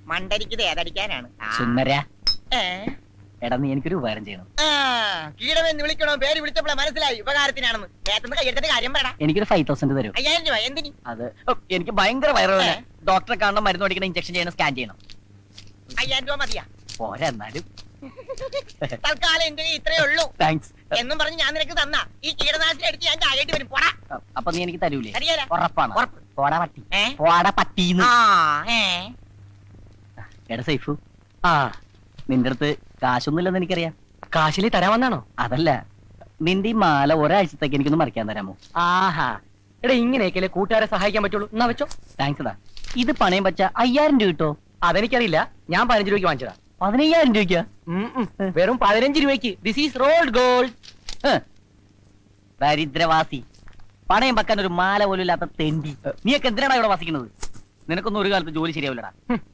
മണ്ടരിക്കത് ഏതടിക്കാനാണ് ആ. സുന്ദര ഏ? എടാ നീ എനിക്കൊരു ഉപകാരം ചെയ്യണം ആ, കീടമെന്ന് വിളിക്കണോ പേര് വിളിച്ചപ്പോഴേ മനസ്സിലായി ഉപകാരത്തിനാണെന്ന് ഏത്തെന്ന് കയ്യെടുത്തിട്ട് കാര്യം പറയടാ എനിക്കൊരു ഫൈവ് തൗസൻഡ് തരും അയ്യായിരം രൂപ എന്തിനി അത് ഓ, എനിക്ക് ഭയങ്കര വയറുവേദന ഏ? ഡോക്ടറെ കാണണം മരുന്ന് മേടിക്കണം ഇഞ്ചക്ഷൻ ചെയ്യണം സ്കാൻ ചെയ്യണം അയ്യായിരം രൂപ മതിയാ പോരാ എന്നാലും തൽക്കാലം എന്റെ കയ്യിൽ ഇത്രയേ ഉള്ളൂ താങ്ക്സ് എന്നും പറഞ്ഞ് ഞാൻ നിനക്ക് തന്ന ഈ കീടനാശിനി അടിച്ച് ഞാൻ താഴേട്ട് വരും പോടാ അപ്പൊ നീ എനിക്ക് തരൂലേ അറിയാലോ ഉറപ്പാണ് ഉറപ്പ്. പോടാ പട്ടി ഏ? പോടാ പട്ടീന്ന് ആ ഏ എടാ സൈഫു ആ നിന്റെ അടുത്ത് കാശൊന്നുമില്ലെന്ന് എനിക്കറിയാം കാശിലി തരാൻ വന്നാണോ അതല്ല നിന്റെ ഈ മാല ഒരാഴ്ചത്തേക്ക് എനിക്കൊന്ന് മറിക്കാൻ തരാമോ ആഹാ എടാ ഇങ്ങനെയൊക്കെയല്ലേ കൂട്ടുകാരെ സഹായിക്കാൻ പറ്റുള്ളൂ എന്നാ വെച്ചോ താങ്ക്സ് എടാ ഇത് പണയം വെച്ച അയ്യായിരം രൂപ കിട്ടോ അതെനിക്കറിയില്ല ഞാൻ പതിനഞ്ച് രൂപയ്ക്ക് വാങ്ങിച്ചതാ പതിനയ്യായിരം രൂപയ്ക്കാ ഉം, ഉം. വെറും പതിനഞ്ച് രൂപയ്ക്ക് ദിസ് ഈസ് റോൾഡ് ഗോൾഡ് ഹ്. ദരിദ്രവാസി പണയം വെക്കാൻ ഒരു മാല പോലും ഇല്ലാത്ത തെണ്ടി നീയൊക്കെ എന്തിനാണ് ഇവിടെ വസിക്കുന്നത് നിനക്കൊന്നും ഒരു കാലത്ത് ജോലി ശരിയാവില്ലടാ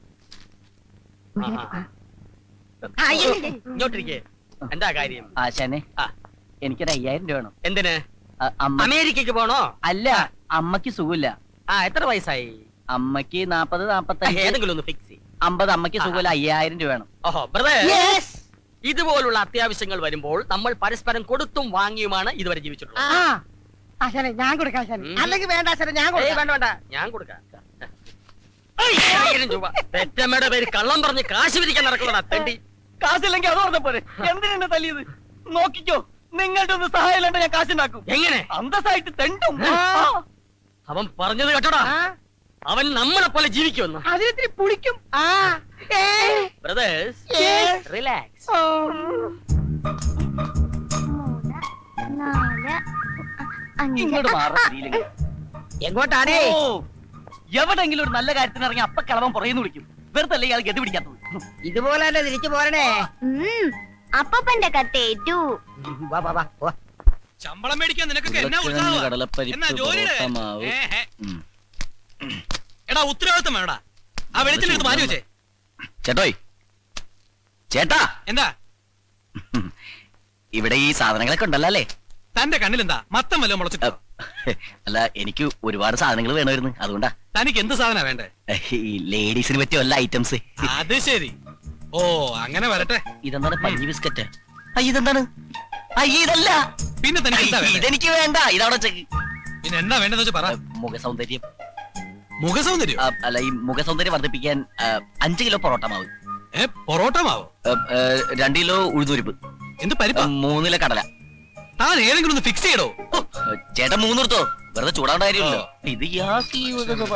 ഇങ്ങോട്ടിരിക്കേ എന്താ കാര്യം ആശാനെ ആ. എനിക്കൊരു അയ്യായിരം രൂപ വേണം എന്തിന് അ, അമ്മ അമേരിക്കക്ക് പോണോ അല്ല അമ്മക്ക് സുഖമില്ല ആ എത്ര വയസ്സായി അമ്മക്ക് നാപ്പത് നാപ്പത്തഞ്ച് ഏതെങ്കിലും ഒന്ന് ഫിക്സ് ചെയ്യും അമ്പത് അമ്മക്ക് സുഖമില്ല അയ്യായിരം രൂപ വേണം ഓഹോ ബ്രദർ ഇതുപോലുള്ള അത്യാവശ്യങ്ങൾ വരുമ്പോൾ നമ്മൾ പരസ്പരം കൊടുത്തും വാങ്ങിയുമാണ് ഇതുവരെ ജീവിച്ചിട്ടുള്ളത് ആശാനെ ഞാൻ കൊടുക്കാം ആശാനെ അല്ലെങ്കിൽ വേണ്ട ആശാനെ ഞാൻ ഏയ് കൊടുക്കാം വേണ്ട വേണ്ട ഞാൻ കൊടുക്കാം അയ്യായിരം രൂപ പെറ്റമ്മയുടെ പേര് കള്ളം പറഞ്ഞ് കാശ് പിരിക്കാൻ നടക്കുന്നതാ തെണ്ടി കാശില്ലെങ്കിൽ അത് പറഞ്ഞ പോലെ എന്തിനാ തല്ലിയത് നോക്കിക്കോ നിങ്ങളുടെ ഒന്ന് സഹായം ഇല്ലാണ്ട് ഞാൻ കാശുണ്ടാക്കും എങ്ങനെ അന്തസ്സായിട്ട് തെണ്ടും അവൻ പറഞ്ഞത് കേട്ടോടാ അവൻ നമ്മളെ പോലെ ജീവിക്കുമെന്ന് അതിനിത്തിരി പുളിക്കും ആ ഏ ബ്രദേഴ്സ് Yes. റിലാക്സ് മൂന്ന് നാല് അഞ്ച് ഇങ്ങോട്ട് മാറാം എങ്ങോട്ടാണേ എവിടെങ്കിലും ഒരു നല്ല കാര്യത്തിന് ഇറങ്ങി അപ്പ കളവൻ പുറയുന്നു വിളിക്കും വെറുതെ അല്ലേ ഇയാൾ ഗതി പിടിക്കാത്തത് ഇതുപോലെ തന്നെ തിരിച്ചു പോരണേ ഉം, അപ്പപ്പന്റെ കത്തേറ്റു വാ വാ വാ വാ. ശമ്പളം മേടിക്കാൻ നിനക്കൊക്കെ എന്നാ ഉരുളക്കിഴങ്ങ്, ഉത്സാഹമാ? കടലപ്പരിപ്പ്, എന്നാ ജോലിയുടെ പൊറോട്ട മാവ്. ഏ, ഏ. ഉം. എടാ ഉത്തരവാദിത്തം വേണടാ ആ വെളിച്ചെടുത്ത് മാറ്റി വെച്ചേ ചേട്ടോയ് ചേട്ടാ എന്താ ഇവിടെ ഈ സാധനങ്ങളൊക്കെ ഉണ്ടല്ലോ അല്ലേ തന്റെ കണ്ണിൽ എന്താ മത്തം വല്ലതും മുളച്ചിട്ടോ അല്ല എനിക്ക് ഒരുപാട് സാധനങ്ങൾ വേണമായിരുന്നു അതുകൊണ്ടാ തനിക്ക് എന്ത് സാധന വേണ്ടേ ഈ ലേഡീസിന് പറ്റിയ വല്ല ഐറ്റംസ് അത് ശരി ഓ അങ്ങനെ വരട്ടെ ഇതെന്താണ് പഞ്ഞി ബിസ്ക്കറ്റ് അയ്യ ഇതെന്താണ് അയ്യ ഇതല്ല പിന്നെ തനിക്ക് എന്താ അയ്യ, വേണ്ടേ ഇതെനിക്ക് വേണ്ട ഇതവിടെ ചെക്ക് പിന്നെ എന്താ വേണ്ടെന്ന് വെച്ചാ പറ മുഖ സൗന്ദര്യം മുഖസൗന്ദര്യം ആ, അല്ല ഈ മുഖ സൗന്ദര്യം വർദ്ധിപ്പിക്കാൻ ആ, അഞ്ച് കിലോ പൊറോട്ട മാവ് ഏ പൊറോട്ട മാവോ ആ, ആ, രണ്ട് കിലോ ഉഴുന്നുരിപ്പ് എന്ത് ആ, പരിപ്പാ മൂന്ന് കിലോ കടല താൻ ഏതെങ്കിലും ഒന്ന് ഫിക്സ് ചെയ്യടോ ഓ, ആ, ചേട്ടൻ മൂന്ന് എടുത്തോ വെറുതെ ചൂടാവേണ്ട കാര്യമില്ലല്ലോ ഇത് ഇയാൾക്ക് ഈ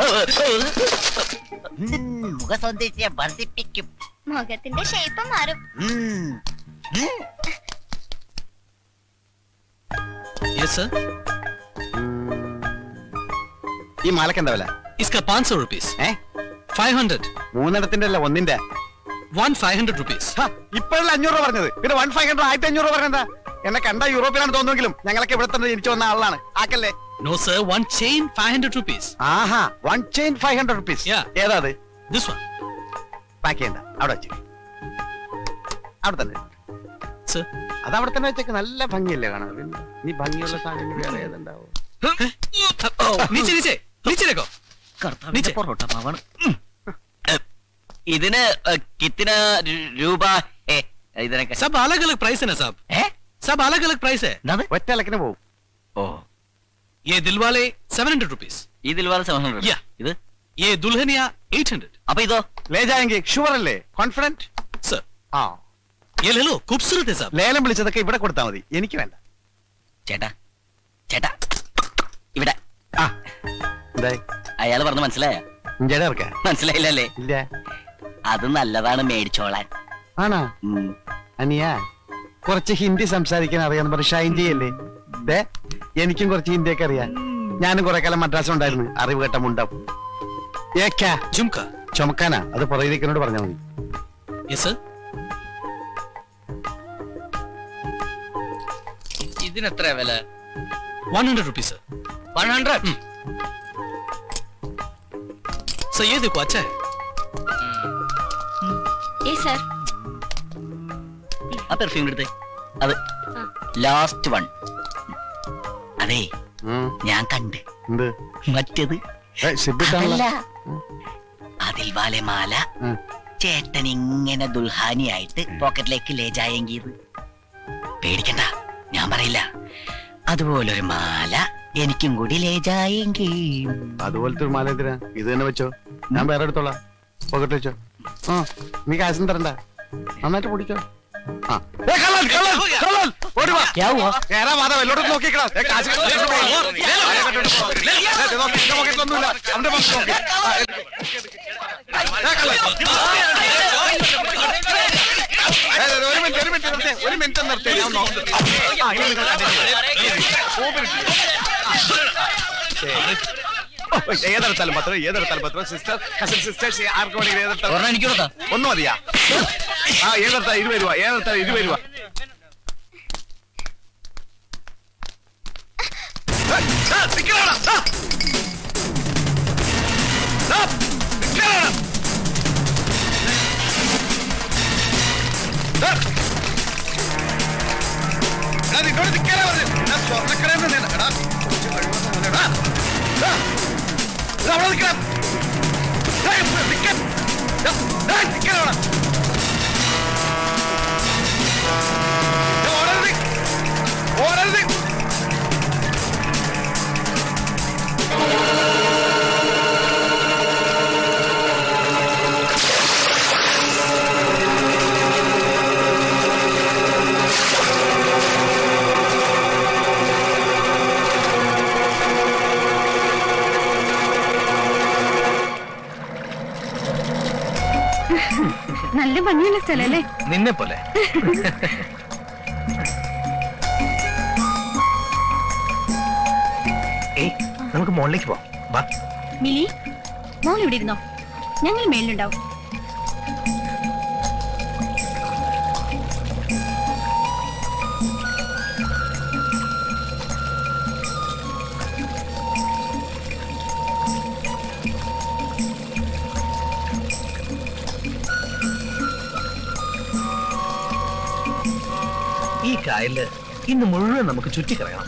ഉം, മുഖ സൗന്ദര്യം വർദ്ധിപ്പിക്കും മുഖത്തിന്റെ ഷേപ്പ് മാറും ഉം. ഉം. yes sir ഈ മാലക്ക് എന്താ വില इसका 500 rupees ഏ 500 മൂന്നിടത്തിന്റെ അല്ല ഒന്നിന്റെ one 500 rupees ഹ, ഇപ്പോഴല്ല അഞ്ഞൂറ് രൂപ പറഞ്ഞത് പിന്നെ വൺ ഫൈവ് ഹൺഡ്രഡ് ആയിരത്തി അഞ്ഞൂറ് രൂപ പറഞ്ഞതാ എന്നെ കണ്ട യൂറോപ്പിലാണ് തോന്നുമെങ്കിലും ഞങ്ങളൊക്കെ ഇവിടെ തന്നെ ജനിച്ചു വന്ന ആളാണ് ആക്കല്ലേ no sir one chain 500 rupees ആഹാ one chain five hundred rupees Yeah. ഏതാ അത് this one പാക്ക് ചെയ്യണ്ട അവിടെ വെച്ച് അവിടെ തന്നെ sir അത് അവിടെ തന്നെ വെച്ചേക്ക് നല്ല ഭംഗിയല്ലേ കാണാൻ പിന്നെ ഈ ഭംഗിയുള്ള സാധനം വേറെ ഏതുണ്ടാവും नीचे नीचे नीचे देखो കർത്താവിന്റെ നീച്ചെ. പൊറോട്ട മാവാണ് ഉം. ഏ, ഇതിന് ഏ, കിത്തിന് രു- രൂപ ഏ, ഇതിനൊക്കെ सब अलग अलग प्राइस है ना साहब ഏ सब अलग अलग प्राइस है എന്നത്? ഒറ്റ ഇലക്കിന് പോകും ഓ ये दिलवाले 700 rupees ഇതിൽ വേറെ സെവൻ ഹൺഡ്രഡ് Yeah. ഇത് ये दुल्हनिया 800 അപ്പൊ ഇതോ ലേജായെങ്കിൽ ഷുവർ അല്ലേ കോൺഫിഡന്റ് सर ആ ये ले लो खूबसूरत है साहब ലേലം വിളിച്ചതൊക്കെ ഇവിടെ കൊടുത്താൽ മതി എനിക്ക് വേണ്ട ചേട്ടാ ചേട്ടാ ഇവിടെ ആ എന്തായി അയാൾ പറഞ്ഞ് മനസ്സിലായ ഇഞ്ചയുടെ ഇറക്ക മനസ്സിലായില്ലല്ലേ ഇല്ല അത് നല്ലതാണ് മേടിച്ചോളാൻ ആണോ ഉം. അനിയ കുറച്ച് ഹിന്ദി സംസാരിക്കാൻ അറിയാന്ന് പറഞ്ഞ ഷൈൻ ചെയ്യല്ലേ ദേ എനിക്കും കുറച്ച് ഹിന്ദിയൊക്കെ അറിയാം ഞാനും കുറെ കാലം മദ്രാസിൽ ഉണ്ടായിരുന്നു അറിവ് കേട്ട മുണ്ടം ഏക്കാ झुमका ചുമക്കാനാ അത് പുറകിലേക്കിനോട് പറഞ്ഞാൽ മതി ये सर ഇതിനെത്ര വില 100 rupees sir one hundred sir ये देखो अच्छा है ഏ സർ ആ പെർഫ്യൂം എടുത്തേ അത് ലാസ്റ്റ് വൺ അതെ ഉം, ഞാൻ കണ്ട് എന്ത് മറ്റത് ഏ, സിബിട്ടാണല്ലോ. അതല്ല അതിൽ വാലെ മാല ഉം. ചേട്ടൻ ഇങ്ങനെ ദുൽഹാനിയായിട്ട് പോക്കറ്റിലേക്ക് ലേജായെങ്കിൽ പേടിക്കണ്ട ഞാൻ പറയില്ല അതുപോലൊരു മാല എനിക്കും കൂടി ലേജായെങ്കിൽ അതുപോലത്തെ ഒരു മാല എന്തിനാ ഇത് തന്നെ വെച്ചോ ഞാൻ വേറെ എടുത്തോളാം പോക്കറ്റ് വെച്ചോ ആ നീ കാശും തരണ്ട നന്നായിട്ട് പൊടിച്ചോ ആ ഏ, കള്ളൻ, കള്ളൻ, കള്ളൻ, ഓടി വാ. കേറാ മാധവ്, എല്ലോടത്തും നോക്കിക്കടാ. ഏ, കാശ് ക- ഏ, നോക്ക്, എന്റെ പോക്കറ്റിലൊന്നുമില്ല. അവന്റെ പോക്കറ്റിൽ നോക്ക്. ആ, ഏ, ഏ, കള്ളൻ. ഏ, ഏ, ഒരു മിനിറ്റ് ഒരു മിനിറ്റ് നിർത്തേ ഒരു മിനിറ്റ് നിർത്തേ ഞാൻ നോക്കാം ആ, ഇനി നിങ്ങൾ ഏതെടുത്താലും പത്രം ഏതെടുത്താലും പത്രം സിസ്റ്റർ കസിൻ സിസ്റ്റേഴ്സ് ആർക്ക് വേണമെങ്കിലും ഏതെടുത്താലും എനിക്കോട്ടാ ഒന്ന് മതിയാ ആ ഏതെടുത്താ ഇരുപത് രൂപ ഏതെടുത്താ ഇരുപത് രൂപ ഏയ്, ആ, നിക്കടാ അവിടെ, ആ. ആ, നിക്കടാ അവിടെ. ആ. എടാ, നിന്നോട് നിക്കാനാ പറഞ്ഞത്. ഞാൻ സ്വർണ്ണക്കടയിൽ നിന്ന് നിന്നെ- എടാ, കൊച്ചു കഴിവൊന്നും പോലെ. എടാ, ആ. എടാ, അവിടെ നിക്കണം. ഏയ്, നിക്കാൻ. എടാ, ഏയ്, നിക്കാൻ അവിടെ. എടാ, ഓടരുത്. ഓടരുത്. നല്ല ഭംഗിയുള്ള സ്ഥലല്ലേ നിന്നെ പോലെ ഏയ് നമുക്ക് മുകളിലേക്ക് പോവാം വാ മിലി മോൾ ഇവിടെ ഇരുന്നോ ഞങ്ങൾ മേളിലുണ്ടാവും ഈ കായലില് ഇന്ന് മുഴുവൻ നമുക്ക് ചുറ്റിക്കറങ്ങണം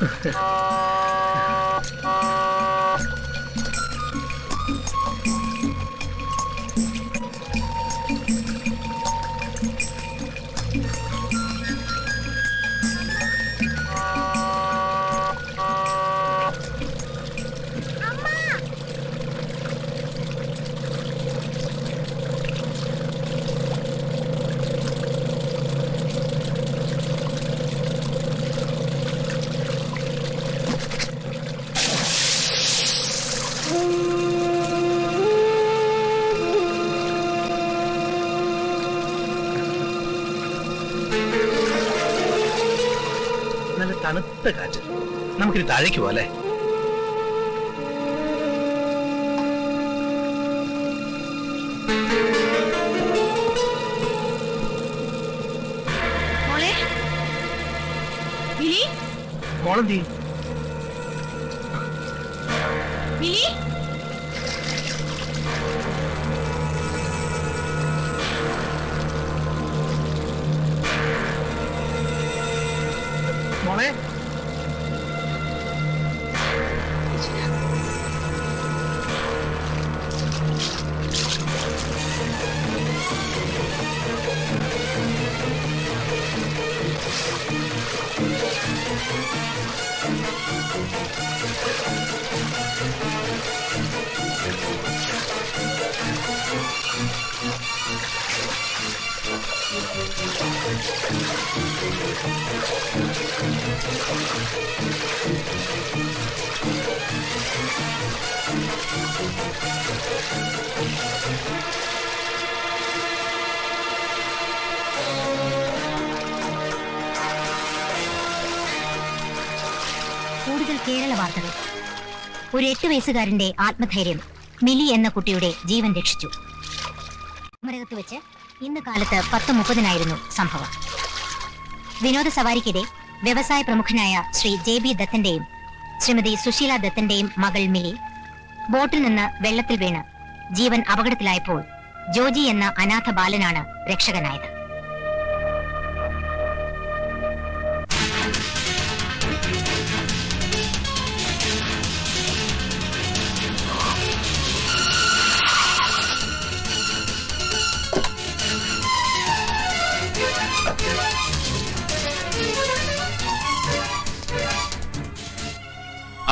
നല്ല തണുത്ത കാറ്റ് നമുക്കിനി താഴേക്ക് പോവാം അല്ലേ മോളെ മിലി മോളെന്തി മിലി മോളെ കൂടുതൽ കേരള വാർത്തകൾ ഒരു എട്ട് വയസ്സുകാരന്റെ ആത്മധൈര്യം മിലി എന്ന കുട്ടിയുടെ ജീവൻ രക്ഷിച്ചു കുമരകത്ത് വെച്ച് ഇന്ന് കാലത്ത് പത്ത് മുപ്പതിനായിരുന്നു സംഭവം വിനോദ സവാരിക്കിടെ വ്യവസായ പ്രമുഖനായ ശ്രീ ജെ ബി ദത്തന്റെയും ശ്രീമതി സുശീല ദത്തന്റെയും മകൾ മിലി ബോട്ടിൽ നിന്ന് വെള്ളത്തിൽ വീണ് ജീവൻ അപകടത്തിലായപ്പോൾ ജോജി എന്ന അനാഥ ബാലനാണ് രക്ഷകനായത്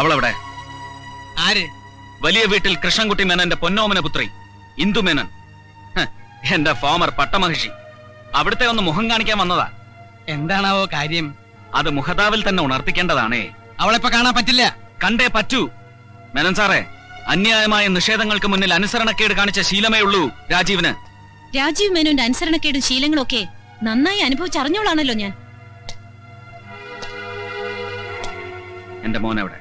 അവളെവിടെ ആര് വലിയ വീട്ടിൽ കൃഷ്ണൻകുട്ടി മേനന്റെ പൊന്നോമന പുത്രി ഇന്ദു മേനൻ ഹ്, എന്റെ ഫോമർ പട്ടമഹിഷി അവിടുത്തെ ഒന്ന് മുഖം കാണിക്കാൻ വന്നതാ എന്താണാവോ കാര്യം അത് മുഖതാവിൽ തന്നെ ഉണർത്തിക്കേണ്ടതാണേ അവളിപ്പോ കാണാൻ പറ്റില്ല കണ്ടേ പറ്റൂ മേനൻ സാറേ അന്യായമായ നിഷേധങ്ങൾക്ക് മുന്നിൽ അനുസരണക്കേട് കാണിച്ച ശീലമേ ഉള്ളൂ രാജീവിന് രാജീവ് മേനോന്റെ അനുസരണക്കേടും ശീലങ്ങളും ഒക്കെ നന്നായി അനുഭവിച്ചറിഞ്ഞോളാണല്ലോ ഞാൻ എന്റെ മോൻ എവിടെ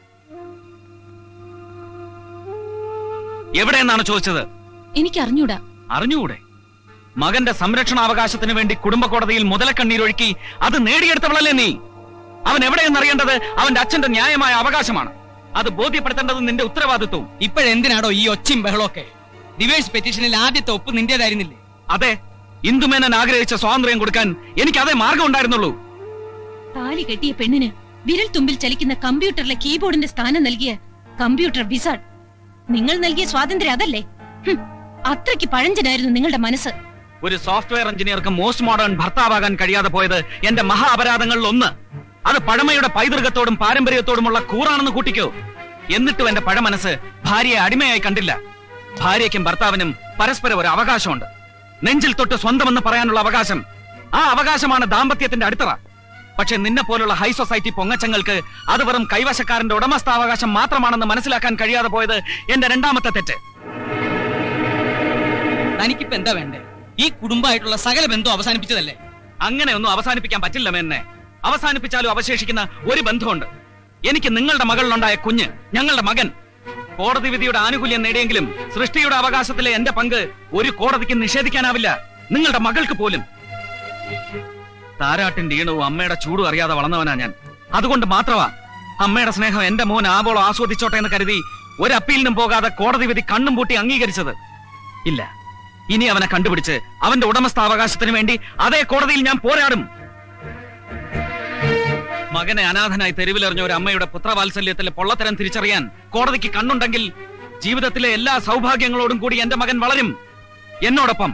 എവിടെയെന്നാണ് ചോദിച്ചത് എനിക്ക് അറിഞ്ഞൂടാ അറിഞ്ഞുകൂടെ മകന്റെ സംരക്ഷണാവകാശത്തിന് വേണ്ടി കുടുംബ കോടതിയിൽ മുതലക്കണ്ണീരൊഴുക്കി അത് നേടിയെടുത്തവളല്ലേ നീ അവൻ എവിടെയെന്നറിയേണ്ടത് അവന്റെ അച്ഛന്റെ ന്യായമായ അവകാശമാണ് അത് ബോധ്യപ്പെടുത്തേണ്ടത് നിന്റെ ഉത്തരവാദിത്വവും ഇപ്പോഴെന്തിനാടോ ഈ ഒച്ചയും ബഹളമൊക്കെ ഡിവേഴ്സ് പെറ്റീഷനിൽ ആദ്യത്തെ ഒപ്പ് നിന്റേതായിരുന്നില്ലേ അതെ ഇന്ദുമേനൻ ആഗ്രഹിച്ച സ്വാതന്ത്ര്യം കൊടുക്കാൻ എനിക്ക് അതേ മാർഗം ഉണ്ടായിരുന്നുള്ളൂ താലി കെട്ടിയ പെണ്ണിന് വിരൽ തുമ്പിൽ ചലിക്കുന്ന കമ്പ്യൂട്ടറിലെ കീബോർഡിന്റെ സ്ഥാനം നൽകിയ കമ്പ്യൂട്ടർ വിസാർഡ് നിങ്ങൾ നൽകിയ സ്വാതന്ത്ര്യം അതല്ലേ ഹും, അത്രയ്ക്ക് പഴഞ്ചനായിരുന്നു നിങ്ങളുടെ മനസ്സ് ഒരു സോഫ്റ്റ്വെയർ എഞ്ചിനീയർക്ക് മോസ്റ്റ് മോഡേൺ ഭർത്താവാകാൻ കഴിയാതെ പോയത് എന്റെ മഹാ അപരാധങ്ങളിൽ ഒന്ന് അത് പഴമയുടെ പൈതൃകത്തോടും പാരമ്പര്യത്തോടുമുള്ള കൂറാണെന്ന് കൂട്ടിക്കോ എന്നിട്ടും എന്റെ പഴമനസ് ഭാര്യയെ അടിമയായി കണ്ടില്ല ഭാര്യയ്ക്കും ഭർത്താവിനും പരസ്പരം ഒരു അവകാശമുണ്ട് നെഞ്ചിൽ തൊട്ട് സ്വന്തമെന്ന് പറയാനുള്ള അവകാശം ആ അവകാശമാണ് ദാമ്പത്യത്തിന്റെ അടിത്തറ പക്ഷെ നിന്നെ പോലുള്ള ഹൈ സൊസൈറ്റി പൊങ്ങച്ചങ്ങൾക്ക് അത് വെറും കൈവശക്കാരന്റെ ഉടമസ്ഥാവകാശം മാത്രമാണെന്ന് മനസ്സിലാക്കാൻ കഴിയാതെ പോയത് എന്റെ രണ്ടാമത്തെ തെറ്റ് തനിക്കിപ്പോ എന്താ വേണ്ടേ ഈ കുടുംബമായിട്ടുള്ള സകല ബന്ധം അവസാനിപ്പിച്ചതല്ലേ അങ്ങനെയൊന്നും അവസാനിപ്പിക്കാൻ പറ്റില്ല മേന്നെ അവസാനിപ്പിച്ചാലും അവശേഷിക്കുന്ന ഒരു ബന്ധമുണ്ട് എനിക്ക് നിങ്ങളുടെ മകളിലുണ്ടായ കുഞ്ഞ് ഞങ്ങളുടെ മകൻ കോടതി വിധിയുടെ ആനുകൂല്യം നേടിയെങ്കിലും സൃഷ്ടിയുടെ അവകാശത്തിലെ എന്റെ പങ്ക് ഒരു കോടതിക്ക് നിഷേധിക്കാനാവില്ല നിങ്ങളുടെ മകൾക്ക് പോലും താരാട്ടിന്റെ ഈണവും അമ്മയുടെ ചൂടും അറിയാതെ വളർന്നവനാ ഞാൻ അതുകൊണ്ട് മാത്രമാ അമ്മയുടെ സ്നേഹം എന്റെ മോൻ ആവോളം ആസ്വദിച്ചോട്ടെ എന്ന് കരുതി ഒരു അപ്പീലിനും പോകാതെ കോടതി വിധി കണ്ണും പൂട്ടി അംഗീകരിച്ചത് ഇല്ല ഇനി അവനെ കണ്ടുപിടിച്ച് അവന്റെ ഉടമസ്ഥാവകാശത്തിന് വേണ്ടി അതേ കോടതിയിൽ ഞാൻ പോരാടും മകനെ അനാഥനായി തെരുവിലെറിഞ്ഞ ഒരു അമ്മയുടെ പുത്രവാത്സല്യത്തിലെ പൊള്ളത്തരം തിരിച്ചറിയാൻ കോടതിക്ക് കണ്ണുണ്ടെങ്കിൽ ജീവിതത്തിലെ എല്ലാ സൗഭാഗ്യങ്ങളോടും കൂടി എന്റെ മകൻ വളരും എന്നോടൊപ്പം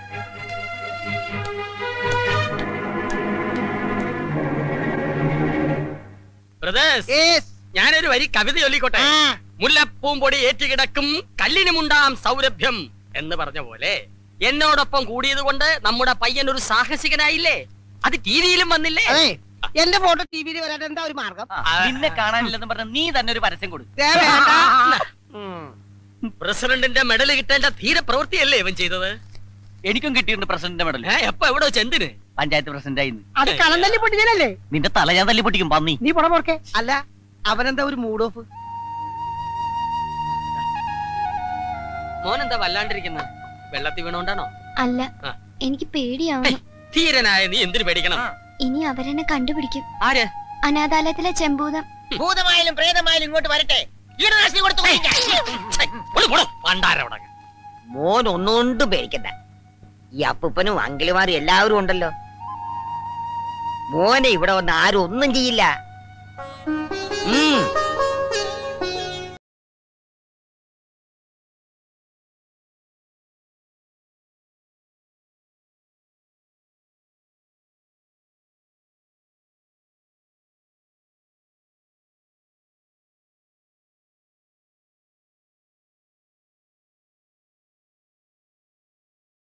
ബ്രദേഴ്സ് ഞാനൊരു വരി കവിത ചൊല്ലിക്കോട്ടെ മുല്ലപ്പൂമ്പൊടി ഏറ്റുകിടക്കും കല്ലിനുമുണ്ടാം സൗരഭ്യം എന്ന് പറഞ്ഞ പോലെ എന്നോടൊപ്പം കൂടിയത് കൊണ്ട് നമ്മുടെ പയ്യൻ ഒരു സാഹസികനായില്ലേ അത് ടി വിയിലും വന്നില്ലേ അതെ എന്റെ ഫോട്ടോ ടി വിയിൽ വരാൻ എന്താ ഒരു മാർഗം ആ, നിന്നെ കാണാനില്ലെന്ന് പറഞ്ഞ നീ തന്നെ ഒരു പരസ്യം കൊടു ദേ വേണ്ട. ഉം. പ്രസിഡന്റിന്റെ മെഡൽ കിട്ടേണ്ട ധീര പ്രവൃത്തിയല്ലേ ഇവൻ ചെയ്തത് എനിക്കും കിട്ടിയിട്ടുണ്ട് പ്രസിഡന്റിന്റെ മെഡൽ ഏ എപ്പോ എവിടെ വെച്ച് എന്തിന് പഞ്ചായത്ത് പ്രസിഡന്റ് ആയി അത് കളം തല്ലി പൊട്ടിച്ചാലല്ലേ നിന്റെ തല ഞാൻ തല്ലി പൊട്ടിക്കും പന്നി നീ പോടാ പോർക്കെ അല്ല അവനെന്താ ഒരു മൂഡ് ഓഫ് മോൻ എന്താ വല്ലാണ്ടിരിക്കുന്നത് വെള്ളത്തിൽ വീണോണ്ടാണോ അല്ല ആ. എനിക്ക് പേടിയാവുന്നു ധീരനായ നീ എന്തിനു പേടിക്കണം ഇനി അവരെന്നെ കണ്ടുപിടിക്കും ആര് അനാഥാലയത്തിലെ ചെമ്പൂതം ഭൂതമായാലും പ്രേതമായാലും ഇങ്ങോട്ട് വരട്ടെ കീടനാശിനി കൊടുത്തു ഒഴിക്കാം. പണ്ടാരവിടെ മോൻ ഒന്നുകൊണ്ടും പേടിക്കണ്ട ഈ അപ്പൂപ്പനും അങ്കിളുമാരും എല്ലാവരും ഉണ്ടല്ലോ മോനെ ഇവിടെ വന്ന് ആരും ഒന്നും ചെയ്യില്ല